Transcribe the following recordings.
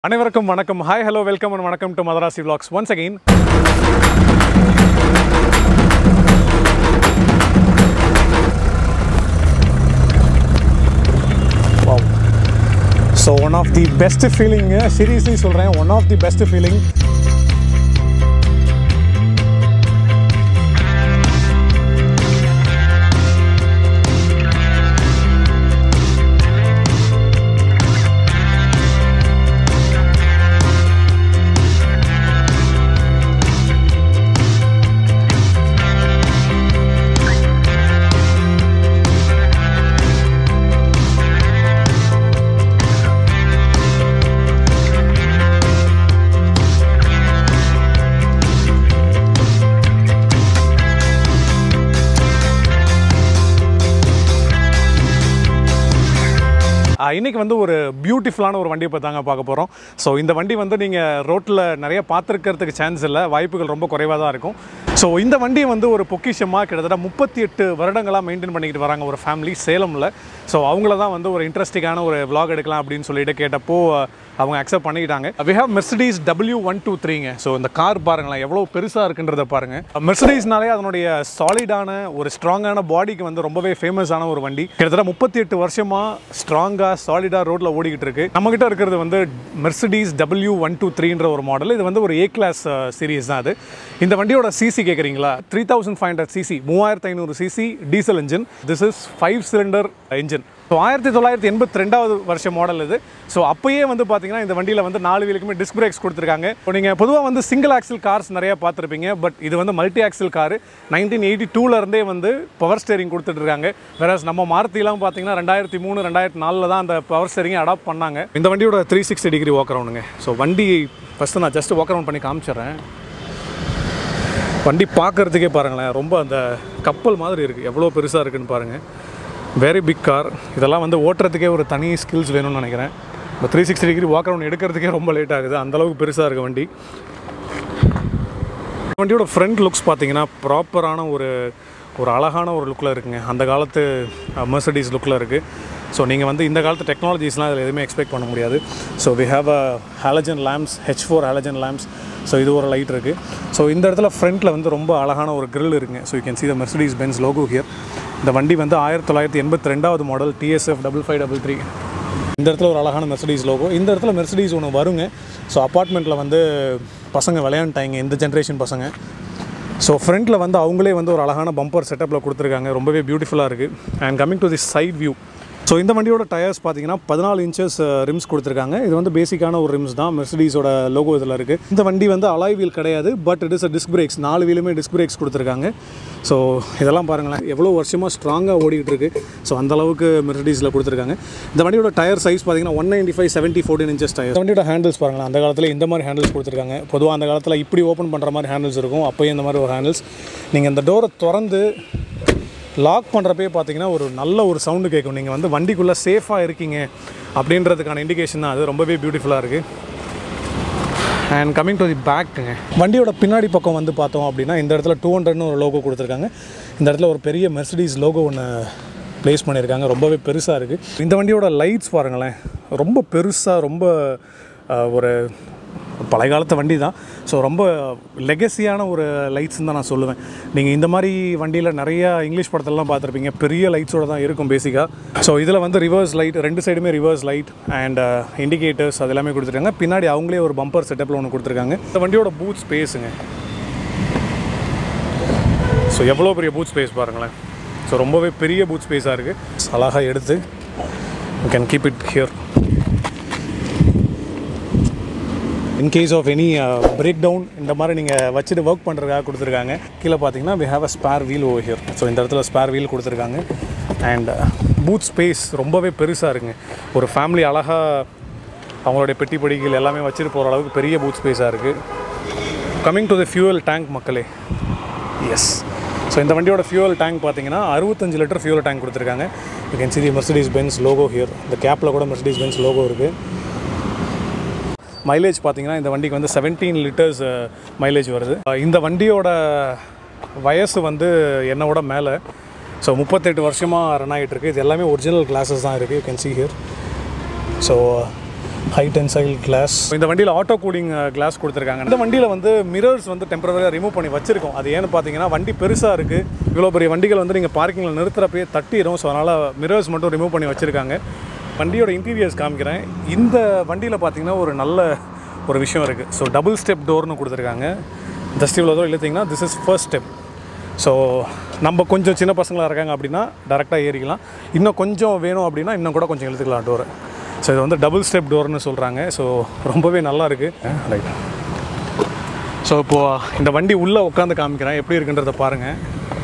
அனைவருக்கும் வணக்கம் hi hello welcome and வணக்கம் to Madrasi vlogs once again so one of the best feeling seriously சொல்கிறேன் one of the best feeling இன்னைக்கு வந்து ஒரு பியூட்டிஃபுல்லான ஒரு வண்டியை பற்றி தாங்க பார்க்க போகிறோம் ஸோ இந்த வண்டி வந்து நீங்கள் ரோட்டில் நிறைய பார்த்துருக்கிறதுக்கு சான்ஸ் இல்லை வாய்ப்புகள் ரொம்ப குறைவாக தான் இருக்கும் ஸோ இந்த வண்டியை வந்து ஒரு பொக்கிஷமாக கிட்டத்தட்ட முப்பத்தி எட்டு வருடங்களாக மெயின்டைன் பண்ணிக்கிட்டு வராங்க ஒரு ஃபேமிலி சேலமில் ஸோ அவங்கள தான் வந்து ஒரு இன்ட்ரெஸ்டிங்கான ஒரு vlog எடுக்கலாம் அப்படின்னு சொல்லிட்டு கேட்டப்போ அவங்க அக்செப்ட் பண்ணிக்கிட்டாங்க we have Mercedes W one two த்ரீங்க ஸோ இந்த கார் பாருங்களேன் எவ்வளோ பெருசாக இருக்குன்றத பாருங்கள் மெர்சடிஸ்னாலே அதனுடைய சாலிடான ஒரு ஸ்ட்ராங்கான பாடிக்கு வந்து ரொம்பவே ஃபேமஸான ஒரு வண்டி கிட்டத்தட்ட முப்பத்தி எட்டு வருஷமாக ஸ்ட்ராங்காக சாலிடாக ரோட்டில் ஓடிக்கிட்டு இருக்கு நம்மகிட்ட இருக்கிறது வந்து மெர்சடிஸ் டபிள்யூ ஒன் டூ த்ரீன்ற ஒரு மாடல் இது வந்து ஒரு ஏ கிளாஸ் சீரிஸ் தான் அது இந்த வண்டியோட சிசி கேட்குறீங்களா three thousand five hundred CC மூவாயிரத்து ஐநூறு CC diesel engine this is five cylinder engine so ஆயிரத்தி தொள்ளாயிரத்தி எண்பத்தி ரெண்டாவது வருஷம் மாடல் இது ஸோ அப்போயே வந்து பார்த்தீங்கன்னா இந்த வண்டியில் வந்து நாலு வீலுக்குமே டிஸ்க் பிரேக்ஸ் கொடுத்துருக்காங்க இப்போ நீங்கள் பொதுவாக வந்து சிங்கிள் ஆக்சில் கார்ஸ் நிறைய பார்த்துருப்பீங்க பட் இது வந்து multi axle car nineteen eighty டூலேருந்தே வந்து பவர் ஸ்டேரிங் கொடுத்துட்டு இருக்காங்க வேற நம்ம மாருதிலாம் பார்த்தீங்கன்னா ரெண்டாயிரத்தி மூணு ரெண்டாயிரத்தி நாலில் தான் அந்த பவர் ஸ்டேரிங்கை அடாப்ட் பண்ணாங்க இந்த வண்டியோட த்ரீ சிக்ஸ்டி டிகிரி வாக் அரவுண்டுங்க ஸோ வண்டி ஃபஸ்ட்டு நான் ஜஸ்ட் வாக் அரவுண்ட் பண்ணி காமிச்சிடுறேன் வண்டி பார்க்குறதுக்கே பாருங்களேன் ரொம்ப அந்த கப்பல் மாதிரி இருக்குது எவ்வளோ பெருசாக இருக்குன்னு பாருங்கள் வெரி பிக் கார் இதெல்லாம் வந்து ஓட்டுறதுக்கே ஒரு தனி ஸ்கில்ஸ் வேணும்னு நினைக்கிறேன் இப்போ three sixty degree walk around எடுக்கிறதுக்கே ரொம்ப லேட் ஆகுது அந்தளவுக்கு பெருசாக இருக்குது வண்டி வண்டியோட ஃப்ரண்ட் லுக்ஸ் பார்த்தீங்கன்னா ப்ராப்பரான ஒரு ஒரு அழகான ஒரு லுக்கில் இருக்குங்க அந்த காலத்து மெர்சடிஸ் லுக்கில் இருக்குது ஸோ நீங்கள் வந்து இந்த காலத்து டெக்னாலஜிஸ்லாம் இதில் எதுவுமே எக்ஸ்பெக்ட் பண்ண முடியாது so we have a halogen lamps H four halogen lamps so இது ஒரு லைட் இருக்குது ஸோ இந்த இடத்துல ஃப்ரண்ட்டில் வந்து ரொம்ப அழகான ஒரு grill இருக்குங்க so you can see the Mercedes Benz logo here இந்த வண்டி வந்து ஆயிரத்தி தொள்ளாயிரத்தி எண்பத்தி ரெண்டாவது மாடல் DSF double five double three இந்த இடத்துல ஒரு அழகான மெர்சடிஸ் லோகோ இந்த இடத்துல மெர்சடிஸ் ஒன்று வருங்க ஸோ அப்பார்ட்மெண்ட்டில் வந்து பசங்க விளையாண்டாங்க இந்த ஜென்ரேஷன் பசங்க ஸோ ஃப்ரண்ட்டில் வந்து அவங்களே வந்து ஒரு அழகான பம்பர் செட்டப்பில் கொடுத்துருக்காங்க ரொம்பவே பியூட்டிஃபுல்லாக இருக்குது and coming to the side view so இந்த வண்டியோட டயர்ஸ் பார்த்தீங்கன்னா பதினாலு இன்ச்சஸ் ரிம்ஸ் கொடுத்துருக்காங்க இது வந்து பேசிக்கான ஒரு ரிம்ஸ் தான் மெர்சடிஸோட லோகோ இதில் இருக்குது இந்த வண்டி வந்து அலாய் வீல் கிடையாது but it is a disc brakes நாலு வீலுமே டிஸ்க் பிரேக்ஸ் கொடுத்துருக்காங்க ஸோ இதெல்லாம் பாருங்களேன் எவ்வளோ வருஷமாக ஸ்ட்ராங்காக ஓடிக்கிட்டு இருக்கு ஸோ அந்த அளவுக்கு மெர்சடிஸில் கொடுத்துருக்காங்க இந்த வண்டியோட டயர் சைஸ் பார்த்தீங்கன்னா one ninety five seventy fourteen inches tyre இந்த வண்டியோட ஹேண்டில்ஸ் பாருங்களேன் அந்த காலத்தில் இந்த மாதிரி ஹேண்டில்ஸ் கொடுத்துருக்காங்க பொதுவாக அந்த காலத்தில் இப்படி ஓப்பன் பண்ணுற மாதிரி ஹேண்டில்ஸ் இருக்கும் அப்போயே இந்த மாதிரி ஒரு ஹேண்டில்ஸ் நீங்கள் இந்த டோரை திறந்து லாக் பண்ணுறப்பே பார்த்தீங்கன்னா ஒரு நல்ல ஒரு சவுண்டு கேட்கும் நீங்கள் வந்து வண்டிக்குள்ளே சேஃபாக இருக்கீங்க அப்படின்றதுக்கான இண்டிகேஷன் தான் அது ரொம்பவே பியூட்டிஃபுல்லாக இருக்குது அண்ட் கம்மிங் டு தி பேக்குங்க வண்டியோட பின்னாடி பக்கம் வந்து பார்த்தோம் அப்படின்னா இந்த இடத்துல டூ ஹண்ட்ரட்னு ஒரு லோகோ கொடுத்துருக்காங்க இந்த இடத்துல ஒரு பெரிய மெர்சடிஸ் லோகோ ஒன்று ப்ளேஸ் பண்ணியிருக்காங்க ரொம்பவே பெருசாக இருக்குது இந்த வண்டியோட லைட்ஸ் பாருங்களேன் ரொம்ப பெருசாக ரொம்ப அஹ், ஒரு பழைய காலத்து வண்டி தான் ஸோ ரொம்ப லெகசியான ஒரு லைட்ஸ்னு தான் நான் சொல்லுவேன் நீங்கள் இந்த மாதிரி வண்டியில் நிறைய இங்கிலீஷ் படத்தெல்லாம் பார்த்துருப்பீங்க பெரிய லைட்ஸோட தான் இருக்கும் பேசிக்காக ஸோ இதில் வந்து ரிவர்ஸ் லைட் ரெண்டு சைடுமே ரிவர்ஸ் லைட் அண்ட் இண்டிகேட்டர்ஸ் அது எல்லாமே கொடுத்துருக்காங்க பின்னாடி அவங்களே ஒரு பம்பர் செட்டப்பில் ஒன்று கொடுத்துருக்காங்க இந்த வண்டியோட பூத் ஸ்பேஸுங்க ஸோ எவ்வளோ பெரிய பூத் ஸ்பேஸ் பாருங்களேன் ஸோ ரொம்பவே பெரிய பூத் ஸ்பேஸாக இருக்குது அழகாக எடுத்து you can keep it here in case of any breakdown இந்த மாதிரி நீங்கள் வச்சுட்டு ஒர்க் பண்ணுறதுக்காக கொடுத்துருக்காங்க கீழே பார்த்தீங்கன்னா we have a spare wheel over here so இந்த இடத்துல ஸ்பேர் வீல் கொடுத்துருக்காங்க அண்ட் பூத் ஸ்பேஸ் ரொம்பவே பெருசாக இருக்குங்க ஒரு ஃபேமிலி அழகாக அவங்களுடைய பெட்டி படிகள் எல்லாமே வச்சுட்டு போகிற அளவுக்கு பெரிய பூத் ஸ்பேஸாக இருக்குது coming to the fuel tank மக்களே எஸ் ஸோ இந்த வண்டியோட ஃபியூவல் டேங்க் பார்த்தீங்கன்னா அறுபத்தஞ்சு லிட்டர் ஃபியூவல் டேங்க் கொடுத்துருக்காங்க you can see the Mercedes Benz logo here இந்த கேப்பில் கூட மெர்சடிஸ் பென்ஸ் லோகோ இருக்குது மைலேஜ் பார்த்தீங்கன்னா இந்த வண்டிக்கு வந்து 17 லிட்டர்ஸ் மைலேஜ் வருது அஹ் இந்த வண்டியோட வயசு வந்து என்னோட மேலே ஸோ முப்பத்தெட்டு வருஷமாக ரன் ஆகிட்டு இருக்கு இது எல்லாமே ஒரிஜினல் கிளாஸஸ் தான் இருக்குது you can see here so high tensile glass இந்த வண்டியில் ஆட்டோ கூலிங் கிளாஸ் கொடுத்துருக்காங்க இந்த வண்டியில் வந்து மிரர்ஸ் வந்து டெம்பரவரியாக ரிமூவ் பண்ணி வச்சிருக்கோம் அது ஏன்னு பார்த்தீங்கன்னா வண்டி பெருசாக இருக்குது இவ்வளோ பெரிய வண்டிகள் வந்து நீங்கள் பார்க்கிங்கில் நிறுத்துறப்பயே தட்டிடும் ஸோ அதனால் மிரர்ஸ் மட்டும் ரிமூவ் பண்ணி வச்சுருக்காங்க வண்டியோட இன்டீரியர்ஸ் காமிக்கிறேன் இந்த வண்டியில் பார்த்தீங்கன்னா ஒரு நல்ல ஒரு விஷயம் இருக்குது ஸோ டபுள் ஸ்டெப் டோர்னு கொடுத்துருக்காங்க ஜஸ்ட் இவ்வளோ தூரம் இழுத்தீங்கன்னா this is first step so நம்ம கொஞ்சம் சின்ன பசங்களாக இருக்காங்க அப்படின்னா டேரெக்டாக ஏறிக்கலாம் இன்னும் கொஞ்சம் வேணும் அப்படின்னா இன்னும் கூட கொஞ்சம் இழுத்துக்கலாம் டோரை ஸோ இது வந்து டபுள் ஸ்டெப் டோர்னு சொல்கிறாங்க ஸோ ரொம்பவே நல்லா இருக்குது ரைட் ஸோ இப்போது இந்த வண்டி உள்ளே உட்காந்து காமிக்கிறேன் எப்படி இருக்குன்றதை பாருங்கள்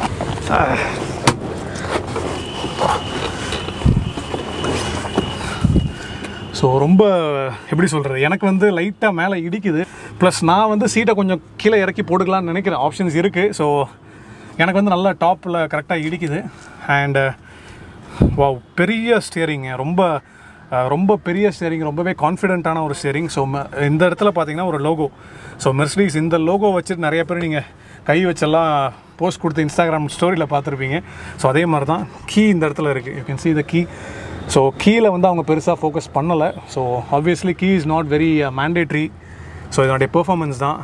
ஸோ ரொம்ப எப்படி சொல்கிறது எனக்கு வந்து லைட்டாக மேலே இடிக்குது ப்ளஸ் நான் வந்து சீட்டை கொஞ்சம் கீழே இறக்கி போட்டுக்கலாம்னு நினைக்கிறேன் ஆப்ஷன்ஸ் இருக்குது ஸோ எனக்கு வந்து நல்லா டாப்பில் கரெக்டாக இடிக்குது அண்டு வாவ் பெரிய ஸ்டியரிங்க ரொம்ப அஹ், ரொம்ப பெரிய ஸ்டியரிங் ரொம்பவே கான்ஃபிடென்ட்டான ஒரு ஸ்டியரிங் ஸோ இந்த இடத்துல பார்த்தீங்கன்னா ஒரு லோகோ ஸோ மெர்சிடிஸ் இந்த லோகோ வச்சுட்டு நிறைய பேர் நீங்கள் கை வச்செல்லாம் போஸ்ட் கொடுத்து இன்ஸ்டாகிராம் ஸ்டோரியில் பார்த்துருப்பீங்க ஸோ அதே மாதிரி தான் கீ இந்த இடத்துல இருக்குது you can see the key so கீழே வந்து அவங்க பெருசாக ஃபோக்கஸ் பண்ணலை so obviously key is not very mandatory so இதனுடைய பெர்ஃபார்மன்ஸ் தான்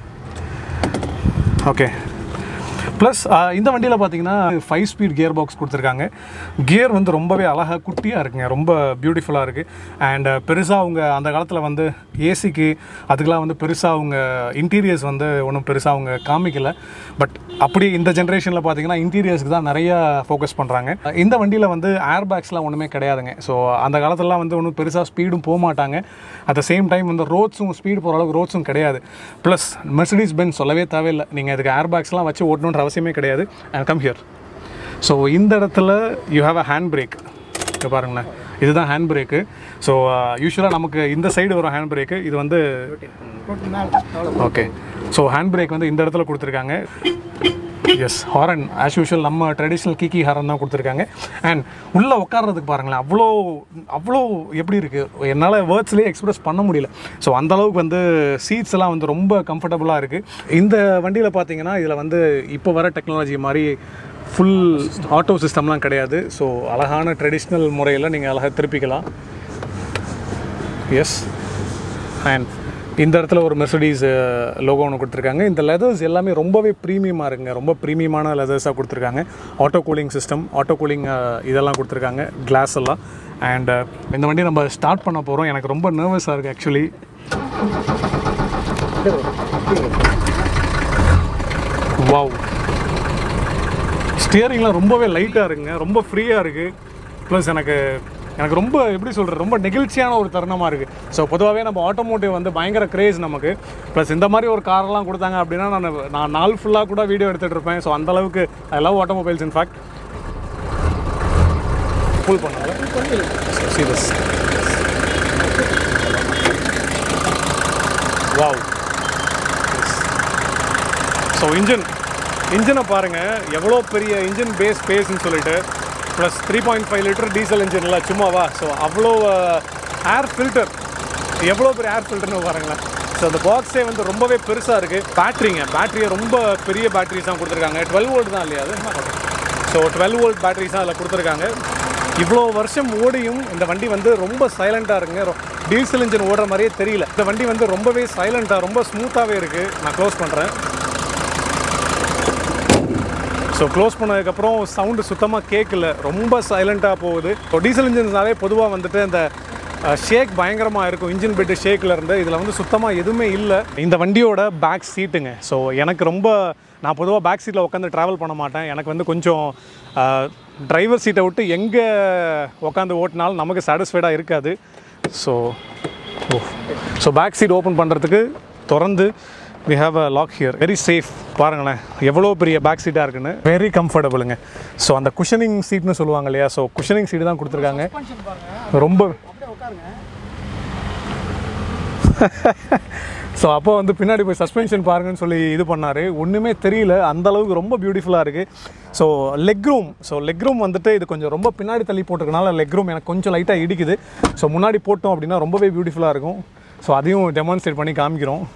ஓகே ப்ளஸ் இந்த வண்டியில் பார்த்தீங்கன்னா ஃபைவ் ஸ்பீட் கியர் பாக்ஸ் கொடுத்துருக்காங்க கியர் வந்து ரொம்பவே அழகாக குட்டியாக இருக்குங்க ரொம்ப பியூட்டிஃபுல்லாக இருக்குது அண்ட் பெருசாக அவங்க அந்த காலத்தில் வந்து ஏசிக்கு அதுக்கெலாம் வந்து பெருசாக அவங்க இன்டீரியர்ஸ் வந்து ஒன்றும் பெருசாக அவங்க காமிக்கல பட் அப்படி இந்த ஜென்ரேஷனில் பார்த்தீங்கன்னா இன்டீரியர்ஸ்க்கு தான் நிறைய ஃபோக்கஸ் பண்ணுறாங்க இந்த வண்டியில் வந்து ஏர் பேக்ஸ்லாம் ஒன்றுமே கிடையாதுங்க ஸோ அந்த காலத்துலலாம் வந்து ஒன்றும் பெருசாக ஸ்பீடும் போக மாட்டாங்க அட் த சேம் டைம் வந்து ரோட்ஸும் ஸ்பீடு போகிற அளவுக்கு ரோட்ஸும் கிடையாது ப்ளஸ் மெர்சிடிஸ் பென் சொல்லவே தேவையில்லை நீங்கள் இதுக்கு ஏர் பேக்ஸ்லாம் வச்சு ஓட்டணுன்ற அவசியமே கிடையாது அண்ட் கம் ஹியர் ஸோ இந்த இடத்துல you have a hand brake இங்கே பாருங்களேன் இதுதான் ஹேண்ட் பிரேக்கு ஸோ யூஸ்வலாக நமக்கு இந்த சைடு வரும் ஹேண்ட் பிரேக்கு இது வந்து ஓகே ஸோ ஹேண்ட் பிரேக் வந்து இந்த இடத்துல கொடுத்துருக்காங்க எஸ் ஹாரன் ஆஸ் யூஷுவல் நம்ம ட்ரெடிஷ்னல் கிக்கி ஹாரன் தான் கொடுத்துருக்காங்க அண்ட் உள்ளே உட்கார்றதுக்கு பாருங்களேன் அவ்வளோ அவ்வளோ எப்படி இருக்குது என்னால் வேர்ட்ஸ்லேயே எக்ஸ்பிரஸ் பண்ண முடியல ஸோ அந்த அளவுக்கு வந்து சீட்ஸ் எல்லாம் வந்து ரொம்ப கம்ஃபர்டபுளாக இருக்குது இந்த வண்டியில் பார்த்தீங்கன்னா இதில் வந்து இப்போ வர டெக்னாலஜி மாதிரி ஃபுல் ஆட்டோ சிஸ்டம்லாம் கிடையாது ஸோ அழகான ட்ரெடிஷ்னல் முறையில் நீங்கள் அழகாக திருப்பிக்கலாம் எஸ் அண்ட் இந்த இடத்துல ஒரு மெர்சடிஸ் லோகோ ஒன்று கொடுத்துருக்காங்க இந்த லெதர்ஸ் எல்லாமே ரொம்பவே ப்ரீமியமாக இருக்குங்க ரொம்ப ப்ரீமியமான லெதர்ஸாக கொடுத்துருக்காங்க auto cooling system auto cooling இதெல்லாம் கொடுத்துருக்காங்க கிளாஸ் எல்லாம் அண்ட் இந்த வண்டி நம்ம ஸ்டார்ட் பண்ண போகிறோம் எனக்கு ரொம்ப நர்வஸாக இருக்குது ஆக்சுவலி வாவ் ஸ்டியரிங்லாம் ரொம்பவே லைட்டாக இருக்குங்க ரொம்ப ஃப்ரீயாக இருக்குது ப்ளஸ் எனக்கு எனக்கு ரொம்ப எப்படி சொல்கிறது ரொம்ப நெகிழ்ச்சியான ஒரு தருணமாக இருக்குது ஸோ பொதுவாகவே நம்ம ஆட்டோமோட்டிவ் வந்து பயங்கர கிரேஸ் நமக்கு ப்ளஸ் இந்த மாதிரி ஒரு கார்லாம் கொடுத்தாங்க அப்படின்னா நான் நான் நாள் ஃபுல்லாக கூட வீடியோ எடுத்துகிட்டு இருப்பேன் ஸோ அந்த அளவுக்கு I love automobiles in fact full பண்ணாங்க சீரியஸ் வாவ் ஸோ இன்ஜின் இன்ஜினை பாருங்கள் எவ்வளோ பெரிய இன்ஜின் பேஸ் ஸ்பேஸ்னு சொல்லிட்டு plus three point five litre diesel இன்ஜின்ல சும்மாவா ஸோ அவ்வளோ ஏர் ஃபில்டர் எவ்வளோ பெரிய ஏர் ஃபில்டர்னு பாருங்களேன் ஸோ அந்த பாக்ஸே வந்து ரொம்பவே பெருசாக இருக்குது பேட்ரிங்க பேட்டரியை ரொம்ப பெரிய பேட்டரிஸ் தான் கொடுத்துருக்காங்க டுவெல் வோல்ட் தான் இல்லையா அது ஸோ டுவெல் வோல்ட் பேட்டரிஸ் தான் அதில் கொடுத்துருக்காங்க இவ்வளோ வருஷம் ஓடியும் இந்த வண்டி வந்து ரொம்ப சைலண்ட்டாக இருக்குங்க ரொ- டீசல் இன்ஜின் ஓடுற மாதிரியே தெரியல இந்த வண்டி வந்து ரொம்பவே சைலண்ட்டாக ரொம்ப ஸ்மூத்தாகவே இருக்குது நான் க்ளோஸ் பண்ணுறேன் ஸோ க்ளோஸ் பண்ணதுக்கப்புறம் சவுண்டு சுத்தமாக கேட்கல ரொம்ப சைலண்ட்டாக போகுது ஸோ டீசல் இன்ஜின்ஸ்னாலே பொதுவாக வந்துட்டு அந்த ஷேக் பயங்கரமாக இருக்கும் இன்ஜின் பெட்டு ஷேக்கில் இருந்து இதில் வந்து சுத்தமாக எதுவுமே இல்லை இந்த வண்டியோட பேக் சீட்டுங்க ஸோ எனக்கு ரொம்ப நான் பொதுவாக பேக் சீட்டில் உட்காந்து ட்ராவல் பண்ண மாட்டேன் எனக்கு வந்து கொஞ்சம் டிரைவர் சீட்டை விட்டு எங்கே உட்காந்து ஓட்டினாலும் நமக்கு சாட்டிஸ்ஃபைடாக இருக்காது so oh so back seat open பண்ணுறதுக்கு திறந்து we have a lock here very safe பாருங்களேன் எவ்வளோ பெரிய பேக் சீட்டாக இருக்குன்னு வெரி கம்ஃபர்டபுளுங்க ஸோ அந்த குஷனிங் சீட்னு சொல்லுவாங்க இல்லையா ஸோ குஷனிங் சீட் தான் கொடுத்துருக்காங்க ரொம்ப ஸோ அப்போ வந்து பின்னாடி போய் சஸ்பென்ஷன் பாருங்கன்னு சொல்லி இது பண்ணார் ஒன்றுமே தெரியல அந்த அளவுக்கு ரொம்ப பியூட்டிஃபுல்லாக இருக்குது so leg room so leg room வந்துட்டு இது கொஞ்சம் ரொம்ப பின்னாடி தள்ளி போட்டிருக்கனால லெக் ரூம் எனக்கு கொஞ்சம் லைட்டாக இடிக்குது ஸோ முன்னாடி போட்டோம் அப்படின்னா ரொம்பவே பியூட்டிஃபுல்லாக இருக்கும் ஸோ அதையும் டெமான்ஸ்ட்ரேட் பண்ணி காமிக்கிறோம்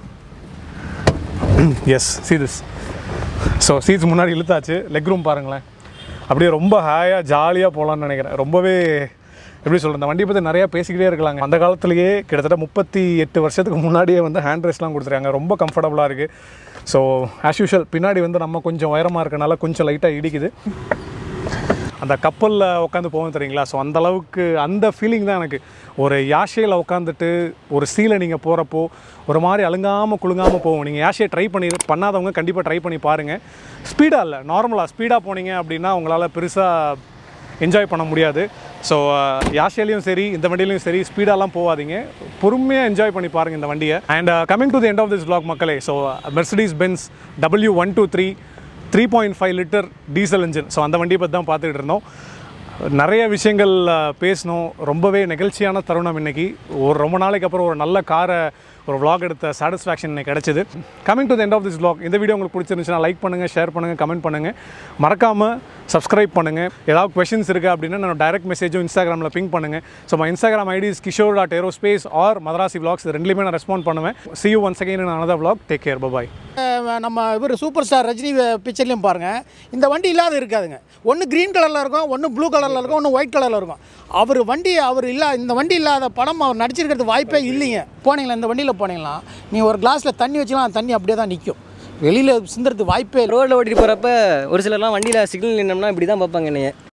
எஸ் சீதஸ் ஸோ சீட்ஸ் முன்னாடி இழுத்தாச்சு லெக் ரூம் பாருங்களேன் அப்படியே ரொம்ப ஹாயாக ஜாலியாக போகலான்னு நினைக்கிறேன் ரொம்பவே எப்படி சொல்கிறது இந்த வண்டியை பற்றி நிறையா பேசிக்கிட்டே இருக்கலாங்க அந்த காலத்துலேயே கிட்டத்தட்ட முப்பத்தி எட்டு வருஷத்துக்கு முன்னாடியே வந்து ஹேண்ட் ரெஸ்ட்லாம் கொடுத்துருக்காங்க ரொம்ப கம்ஃபர்டபுளாக இருக்குது ஸோ ஆஸ் யூஷுவல் பின்னாடி வந்து நம்ம கொஞ்சம் உயரமாக இருக்கனால கொஞ்சம் லைட்டாக இடிக்குது அந்த கப்பலில் உட்காந்து போவோம் தெரியுங்களா ஸோ அந்த அளவுக்கு அந்த ஃபீலிங் தான் எனக்கு ஒரு யாஷையில் உட்காந்துட்டு ஒரு சீலை நீங்கள் போகிறப்போ ஒரு மாதிரி அழுங்காமல் குலுங்காமல் போவோம் நீங்கள் யாஷையை ட்ரை பண்ணி பண்ணாதவங்க கண்டிப்பாக ட்ரை பண்ணி பாருங்கள் ஸ்பீடாக இல்லை நார்மலாக ஸ்பீடாக போனீங்க அப்படின்னா உங்களால் பெருசாக என்ஜாய் பண்ண முடியாது ஸோ யாஷையிலையும் சரி இந்த வண்டியிலையும் சரி ஸ்பீடாலாம் போகாதீங்க பொறுமையாக என்ஜாய் பண்ணி பாருங்கள் இந்த வண்டியை and coming to the end of this vlog மக்களே so Mercedes Benz W one two three three point five litre diesel engine so அந்த வண்டியை பற்றி தான் பார்த்துக்கிட்டு இருந்தோம் நிறைய விஷயங்கள் அஹ், பேசணும் ரொம்பவே நெகிழ்ச்சியான தருணம் இன்னைக்கு ஒரு ரொம்ப நாளைக்கு அப்புறம் ஒரு நல்ல காரை ஒரு vlog எடுத்த சாட்டிஸ்ஃபேக்ஷன் எனக்கு கிடைச்சிது coming to the end of this vlog இந்த வீடியோ உங்களுக்கு பிடிச்சிருந்துச்சுன்னா லைக் பண்ணுங்கள் ஷேர் பண்ணுங்கள் கமெண்ட் பண்ணுங்கள் மறக்காமல் சப்ஸ்கிரைப் பண்ணுங்கள் ஏதாவது கொஷின்ஸ் இருக்குது அப்படின்னா நான் டைரக்ட் மெசேஜும் இன்ஸ்டாகிராமில் பிங்க் பண்ணுங்கள் so my Instagram ID is Kishore dot aerospace R Madrasi vlogs இது ரெண்டுலேயுமே நான் ரெஸ்பாண்ட் பண்ணுவேன் see you once again in another vlog take care bye அஹ் நம்ம இவர் சூப்பர் ஸ்டார் ரஜினி பிக்சர்லையும் பாருங்கள் இந்த வண்டி இல்லாத இருக்காதுங்க ஒன்று க்ரீன் கலரில் இருக்கும் ஒன்று ப்ளூ கலரில் இருக்கும் ஒன்று ஒயிட் கலரில் இருக்கும் அவர் வண்டி அவர் இல்லா இந்த வண்டி இல்லாத படம் அவர் நடிச்சிருக்கிறது வாய்ப்பே இல்லைங்க போனீங்களா இந்த வண்டியில் போனீங்களா நீ ஒரு கிளாஸில் தண்ணி வச்சுலாம் அந்த தண்ணி அப்படியே தான் நிற்கும் வெளியில் சிந்துறது வாய்ப்பே இல்லை ரோட்டில் ஓட்டிட்டு போகிறப்ப ஒரு சிலர்லாம் வண்டியில் சிக்னல் நின்னோம்னா இப்படி தான் பார்ப்பாங்க என்னைய